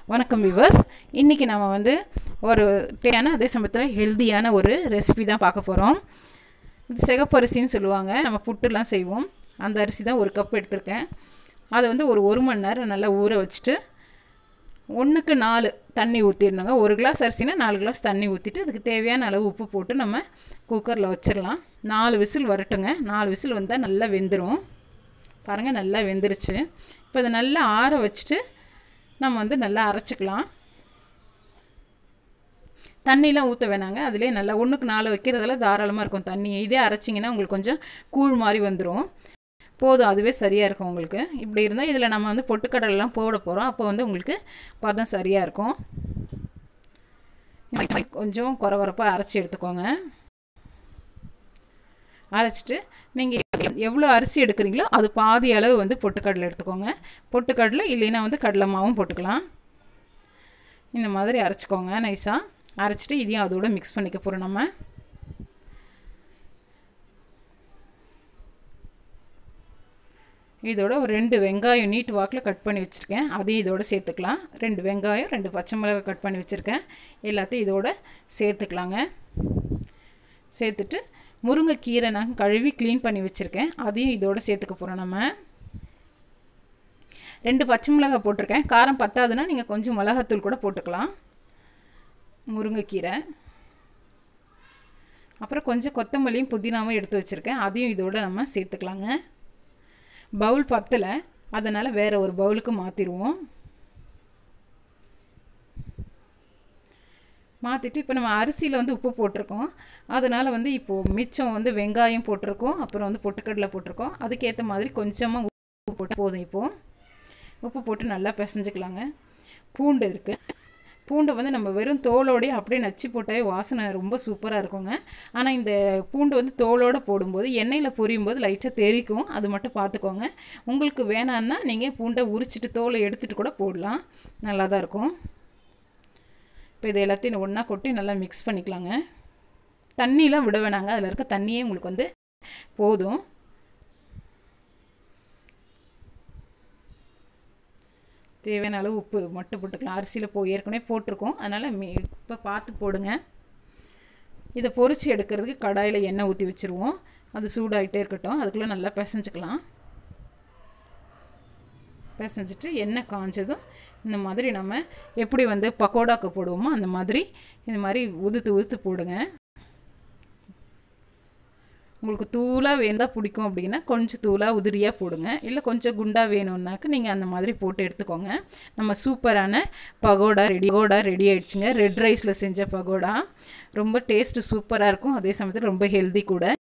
வணக்கம் விவர்ஸ் இன்றைக்கி நம்ம வந்து ஒரு டேயான அதே சமயத்தில் ஹெல்த்தியான ஒரு ரெசிபி தான் பார்க்க போகிறோம் இது சிகப்பரிசின்னு சொல்லுவாங்க நம்ம புட்டுலாம் செய்வோம் அந்த அரிசி தான் ஒரு கப் எடுத்திருக்கேன் அதை வந்து ஒரு ஒரு மணி நேரம் நல்லா ஊற வச்சுட்டு ஒன்றுக்கு நாலு தண்ணி ஊற்றிடணுங்க ஒரு கிளாஸ் அரிசினா நாலு கிளாஸ் தண்ணி ஊற்றிட்டு அதுக்கு தேவையான அளவு உப்பு போட்டு நம்ம குக்கரில் வச்சிடலாம் நாலு விசில் வரட்டுங்க நாலு விசில் வந்தால் நல்லா வெந்துடும் பாருங்கள் நல்லா வெந்துருச்சு இப்போ இதை நல்லா ஆற வச்சுட்டு நம்ம வந்து நல்லா அரைச்சிக்கலாம் தண்ணிலாம் ஊற்ற வேணாங்க அதிலே நல்லா ஒன்றுக்கு நாலு வைக்கிறதால தாராளமாக இருக்கும் தண்ணி இதே அரைச்சிங்கன்னா உங்களுக்கு கொஞ்சம் கூழ் மாதிரி வந்துடும் போதும் அதுவே சரியாக இருக்கும் உங்களுக்கு இப்படி இருந்தால் இதில் நம்ம வந்து பொட்டுக்கடலாம் போட போகிறோம் அப்போ வந்து உங்களுக்கு பதம் சரியாக இருக்கும் கொஞ்சம் குறை குறைப்பாக அரைச்சி எடுத்துக்கோங்க அரைச்சிட்டு நீங்கள் எவ்வளோ அரிசி எடுக்கிறீங்களோ அது பாதி அளவு வந்து பொட்டுக்கடலை எடுத்துக்கோங்க பொட்டுக்கடலை இல்லைன்னா வந்து கடலை மாவும் போட்டுக்கலாம் இந்த மாதிரி அரைச்சிக்கோங்க நைஸாக அரைச்சிட்டு இதையும் அதோட மிக்ஸ் பண்ணிக்க போகிறோம் நம்ம இதோட ஒரு ரெண்டு வெங்காயம் நீட் வாக்கில் கட் பண்ணி வச்சுருக்கேன் அதையும் இதோட சேர்த்துக்கலாம் ரெண்டு வெங்காயம் ரெண்டு பச்சை மிளகாய் கட் பண்ணி வச்சுருக்கேன் எல்லாத்தையும் இதோட சேர்த்துக்கலாங்க சேர்த்துட்டு முருங்கைக்கீரை நான் கழுவி க்ளீன் பண்ணி வச்சுருக்கேன் அதையும் இதோட சேர்த்துக்க போகிறோம் நம்ம ரெண்டு பச்சை மிளகாய் போட்டிருக்கேன் காரம் பத்தாதுன்னா நீங்கள் கொஞ்சம் மிளகாத்தூள் கூட போட்டுக்கலாம் முருங்கைக்கீரை அப்புறம் கொஞ்சம் கொத்தமல்லியும் புதினாவும் எடுத்து வச்சுருக்கேன் அதையும் இதோட நம்ம சேர்த்துக்கலாங்க பவுல் பத்தலை அதனால் வேறு ஒரு பவுலுக்கு மாற்றிடுவோம் மாற்றிட்டு இப்போ நம்ம அரிசியில் வந்து உப்பு போட்டிருக்கோம் அதனால் வந்து இப்போது மிச்சம் வந்து வெங்காயம் போட்டிருக்கோம் அப்புறம் வந்து பொட்டுக்கடலை போட்டிருக்கோம் அதுக்கேற்ற மாதிரி கொஞ்சமாக உப்பு போட்டு போதும் இப்போது உப்பு போட்டு நல்லா பிசைஞ்சிக்கலாங்க பூண்டு இருக்குது பூண்டை வந்து நம்ம வெறும் தோலோடையே அப்படியே நச்சு போட்டாவே வாசனை ரொம்ப சூப்பராக இருக்குங்க ஆனால் இந்த பூண்டு வந்து தோலோடு போடும்போது எண்ணெயில் பொரியும் போது லைட்டாக தெரிக்கும் அது மட்டும் பார்த்துக்கோங்க உங்களுக்கு வேணான்னா நீங்கள் பூண்டை உரிச்சிட்டு தோலை எடுத்துகிட்டு கூட போடலாம் நல்லா தான் இருக்கும் இப்போ இது எல்லாத்தையும் ஒன்றா கொட்டி நல்லா மிக்ஸ் பண்ணிக்கலாங்க தண்ணியெலாம் விட வேணாங்க அதில் இருக்க தண்ணியே உங்களுக்கு வந்து போதும் தேவையான அளவு உப்பு மட்டும் போட்டுக்கலாம் அரிசியில் போ ஏற்கனவே போட்டிருக்கோம் அதனால் மீ இப்போ பார்த்து போடுங்க இதை பொறிச்சு எடுக்கிறதுக்கு கடாயில் எண்ணெய் ஊற்றி வச்சுருவோம் அது சூடாகிட்டே இருக்கட்டும் அதுக்குள்ளே நல்லா பிசைஞ்சிக்கலாம் பிசைஞ்சிட்டு எண்ணெய் காஞ்சதும் இந்த மாதிரி நம்ம எப்படி வந்து பக்கோடாக்கு போடுவோமோ அந்த மாதிரி இந்த மாதிரி உதுத்து உதுத்து போடுங்க உங்களுக்கு தூளாக வேந்தால் பிடிக்கும் அப்படின்னா கொஞ்சம் தூளாக உதிரியாக போடுங்க இல்லை கொஞ்சம் குண்டாக வேணும்னாக்க நீங்கள் அந்த மாதிரி போட்டு எடுத்துக்கோங்க நம்ம சூப்பரான பகோடா ரெடி பகோடா ரெடி ஆகிடுச்சுங்க ரெட் ரைஸில் செஞ்ச பகோடா ரொம்ப டேஸ்ட்டு சூப்பராக இருக்கும் அதே சமயத்தில் ரொம்ப ஹெல்தி கூட